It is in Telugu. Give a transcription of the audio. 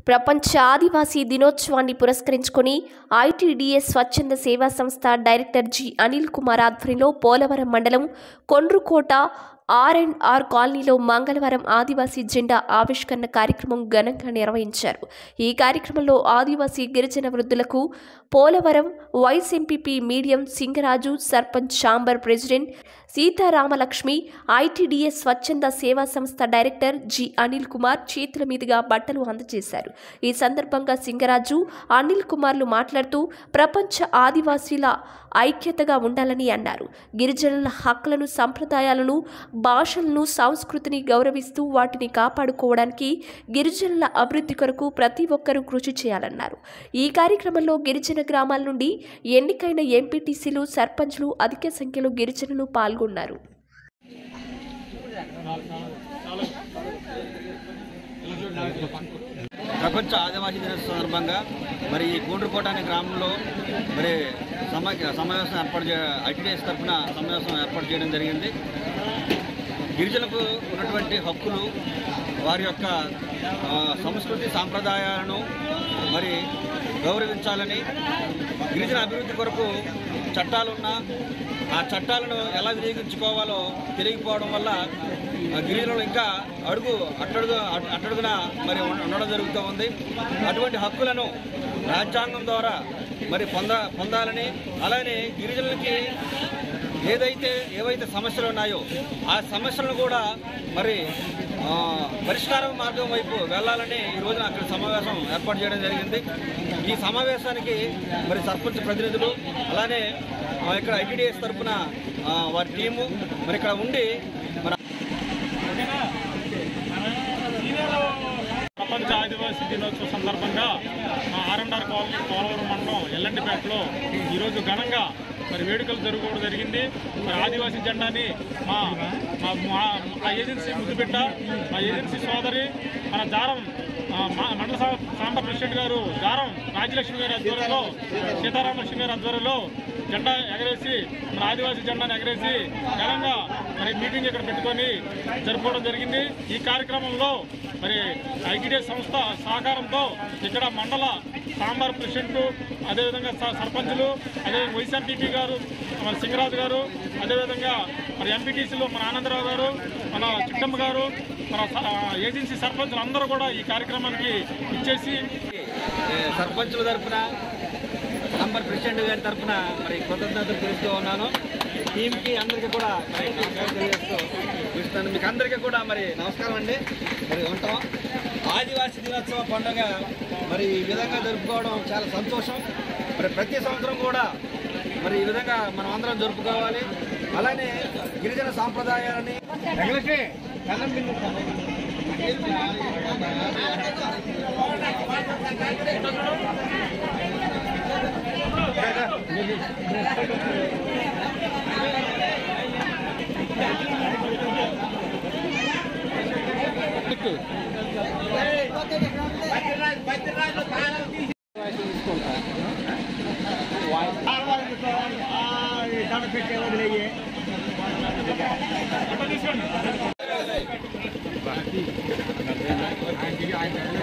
ప్రపంచ ఆదివాసీ దినోత్సవాన్ని పురస్కరించుకొని ఐటీడీఎస్ స్వచ్ఛంద సేవా సంస్థ డైరెక్టర్ జి అనిల్ కుమార్ ఆధ్వర్యంలో పోలవరం మండలం కొండ్రుకోట ఆర్ అండ్ ఆర్ కాలనీలో మంగళవారం ఆదివాసీ జెండా ఆవిష్కరణ కార్యక్రమం ఘనంగా నిర్వహించారు ఈ కార్యక్రమంలో ఆదివాసీ గిరిజన వృద్ధులకు పోలవరం వైస్ ఎంపీపీ మీడియం Singaraju sarpanch chamber president Sitaramalakshmi ITDS స్వచ్ఛంద సేవా సంస్థ డైరెక్టర్ జి అనిల్ కుమార్ చేతుల మీదుగా బట్టలు అందజేశారు ఈ సందర్భంగా సింగరాజు అనిల్ కుమార్లు మాట్లాడుతూ ప్రపంచ ఆదివాసీల ఐక్యతగా ఉండాలని అన్నారు గిరిజనుల హక్కులను సంప్రదాయాలను భాషలను సంస్కృతిని గౌరవిస్తూ వాటిని కాపాడుకోవడానికి గిరిజనుల అభివృద్ధి కొరకు ప్రతి ఒక్కరూ కృషి చేయాలన్నారు ఈ కార్యక్రమంలో గిరిజన గ్రామాల నుండి ఎన్నికైన ఎంపీటీసీలు సర్పంచ్లు అధిక సంఖ్యలో గిరిజనులు పాల్గొన్నారు ప్రపంచ ఆదివాసీ దినోత్సవ సందర్భంగా మరి ఈ కూండ్రుకోట అనే గ్రామంలో మరి సమ సమావేశం ఏర్పాటు చే ఐటీడీఎస్ తరఫున సమావేశం ఏర్పాటు చేయడం జరిగింది గిరిజనులకు ఉన్నటువంటి హక్కులు వారి యొక్క ఆ, సంస్కృతి సాంప్రదాయాలను మరి గౌరవించాలని గిరిజన అభివృద్ధి కొరకు చట్టాలున్నా ఆ చట్టాలను ఎలా వినియోగించుకోవాలో తెలియకపోవడం వల్ల ఆ గిరిజనులు ఇంకా అడుగు అట్టడుగు అట్- అట్టడుగున మరి ఉం- ఉండడం జరుగుతూ ఉంది అటువంటి హక్కులను రాజ్యాంగం ద్వారా మరి పొంద పొందాలని అలానే గిరిజనులకి ఏదైతే ఏవైతే సమస్యలు ఉన్నాయో ఆ సమస్యలను కూడా మరి ఆ, పరిష్కారం మార్గం వైపు వెళ్ళాలని ఈ రోజున అక్కడ సమావేశం ఏర్పాటు చేయడం జరిగింది ఈ సమావేశానికి మరి సర్పంచ్ ప్రతినిధులు అలానే ఆ, ఇక్కడ ఐటీడీఎస్ తరఫున ఆ, వారి టీము మరి ఇక్కడ ఉండి మరి ప్రపంచ ఆదివాసీ దినోత్సవ సందర్భంగా మా ఆర్ఎండ్ఆర్ కాలనీ పోలవరం మండలం ఎల్లంటిపేటలో ఈరోజు ఘనంగా మరి వేడుకలు జరుగుకోవడం జరిగింది మరి ఆదివాసీ జెండాని మా మా- మా- మా ఏజెన్సీ ముద్దుబిడ్డ మా ఏజెన్సీ సోదరి మన జారం ఆ, మా- మండల సా- సాంబ ప్రెసిడెంట్ గారు జారం రాజ్యలక్ష్మి గారి ఆధ్వర్యంలో సీతారామలక్ష్మి గారి ఆధ్వర్యంలో జెండా ఎగరేసి మన ఆదివాసీ జెండాను ఎగరేసి ఘనంగా మరి మీటింగ్ ఇక్కడ పెట్టుకొని జరుపుకోవడం జరిగింది ఈ కార్యక్రమంలో మరి ఐటీడీఎస్ సంస్థ సహకారంతో ఇక్కడ మండల సాంబార్ ప్రెసిడెంట్ అదేవిధంగా స- సర్పంచులు అదే వైఎస్ఆర్టీపీ గారు మన సింగరాజు గారు అదేవిధంగా మరి ఎంపీటీసీలు మన ఆనందరావు గారు మన చిట్టమ్మ గారు మన స- ఏజెన్సీ సర్పంచులు అందరూ కూడా ఈ కార్యక్రమానికి ఇచ్చేసి ఏ, సర్పంచుల తరఫున నంబర్ ప్రెసిడెంట్ గారి తరఫున మరి కృతజ్ఞతలు తెలుస్తూ ఉన్నాను టీంకి అందరికీ కూడా మరి నమస్కారం తెలియజేస్తూ ఇస్తాను మీకు అందరికీ కూడా మరి నమస్కారం అండి మరి ఉంటాం ఆదివాసీ దినోత్సవ పండుగ మరి ఈ విధంగా జరుపుకోవడం చాలా సంతోషం మరి ప్రతి సంవత్సరం కూడా మరి ఈ విధంగా మనం అందరం జరుపుకోవాలి అలానే గిరిజన సాంప్రదాయాలని తీసుకోండి